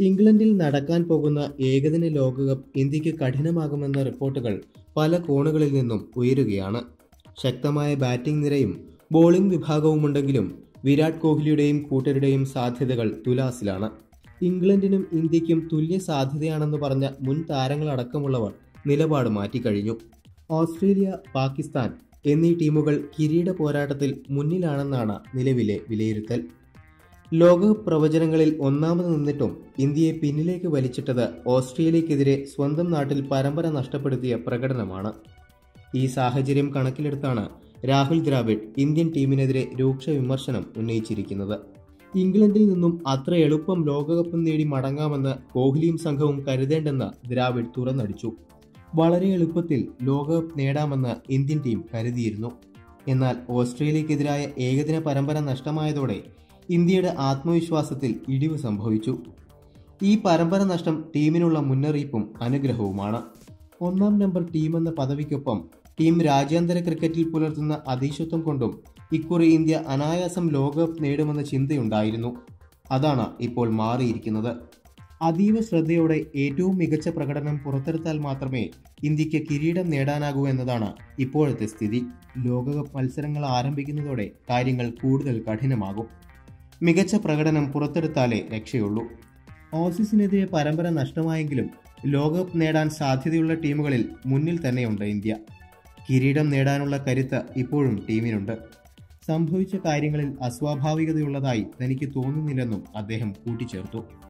ഇംഗ്ലണ്ടിൽ നടക്കാൻ പോകുന്ന ഏകദിന ലോകകപ്പ് ഇന്ത്യക്ക് കഠിനമാകുമെന്ന റിപ്പോർട്ടുകൾ പല കോണുകളിൽ നിന്നും ഉയരുകയാണ് ശക്തമായ ബാറ്റിംഗ് നിരയും ബോളിംഗ് വിഭാഗവുമുണ്ടെങ്കിലും വിരാട് കോഹ്ലിയുടെയും കൂട്ടരുടെയും സാധ്യതകൾ തുലാസിലാണ് ഇംഗ്ലണ്ടിനും ഇന്ത്യക്കും തുല്യ സാധ്യതയാണെന്ന് പറഞ്ഞ മുൻ താരങ്ങളടക്കമുള്ളവർ നിലപാട് മാറ്റിക്കഴിഞ്ഞു ഓസ്ട്രേലിയ പാകിസ്ഥാൻ എന്നീ ടീമുകൾ കിരീട പോരാട്ടത്തിൽ മുന്നിലാണെന്നാണ് നിലവിലെ വിലയിരുത്തൽ ലോകകപ്പ് പ്രവചനങ്ങളിൽ ഒന്നാമത് നിന്നിട്ടും ഇന്ത്യയെ പിന്നിലേക്ക് വലിച്ചിട്ടത് ഓസ്ട്രേലിയക്കെതിരെ സ്വന്തം നാട്ടിൽ പരമ്പര നഷ്ടപ്പെടുത്തിയ പ്രകടനമാണ് ഈ സാഹചര്യം കണക്കിലെടുത്താണ് രാഹുൽ ദ്രാവിഡ് ഇന്ത്യൻ ടീമിനെതിരെ രൂക്ഷ വിമർശനം ഉന്നയിച്ചിരിക്കുന്നത് ഇംഗ്ലണ്ടിൽ നിന്നും അത്ര എളുപ്പം ലോകകപ്പ് നേടി മടങ്ങാമെന്ന് കോഹ്ലിയും സംഘവും കരുതേണ്ടെന്ന് ദ്രാവിഡ് തുറന്നടിച്ചു വളരെ എളുപ്പത്തിൽ ലോകകപ്പ് നേടാമെന്ന് ഇന്ത്യൻ ടീം കരുതിയിരുന്നു എന്നാൽ ഓസ്ട്രേലിയക്കെതിരായ ഏകദിന പരമ്പര നഷ്ടമായതോടെ ഇന്ത്യയുടെ ആത്മവിശ്വാസത്തിൽ ഇടിവ് സംഭവിച്ചു ഈ പരമ്പര നഷ്ടം ടീമിനുള്ള മുന്നറിയിപ്പും അനുഗ്രഹവുമാണ് ഒന്നാം നമ്പർ ടീമെന്ന പദവിക്കൊപ്പം ടീം രാജ്യാന്തര ക്രിക്കറ്റിൽ പുലർത്തുന്ന അതീശത്വം കൊണ്ടും ഇക്കുറി ഇന്ത്യ അനായാസം ലോകകപ്പ് നേടുമെന്ന ചിന്തയുണ്ടായിരുന്നു അതാണ് ഇപ്പോൾ മാറിയിരിക്കുന്നത് അതീവ ശ്രദ്ധയോടെ ഏറ്റവും മികച്ച പ്രകടനം പുറത്തെടുത്താൽ മാത്രമേ ഇന്ത്യക്ക് കിരീടം നേടാനാകൂ എന്നതാണ് ഇപ്പോഴത്തെ സ്ഥിതി ലോകകപ്പ് മത്സരങ്ങൾ ആരംഭിക്കുന്നതോടെ കാര്യങ്ങൾ കൂടുതൽ കഠിനമാകും മികച്ച പ്രകടനം പുറത്തെടുത്താലേ രക്ഷയുള്ളൂ ഓസീസിനെതിരെ പരമ്പര നഷ്ടമായെങ്കിലും ലോകകപ്പ് നേടാൻ സാധ്യതയുള്ള ടീമുകളിൽ മുന്നിൽ തന്നെയുണ്ട് ഇന്ത്യ കിരീടം നേടാനുള്ള കരുത്ത് ഇപ്പോഴും ടീമിനുണ്ട് സംഭവിച്ച കാര്യങ്ങളിൽ അസ്വാഭാവികതയുള്ളതായി തനിക്ക് തോന്നുന്നില്ലെന്നും അദ്ദേഹം കൂട്ടിച്ചേർത്തു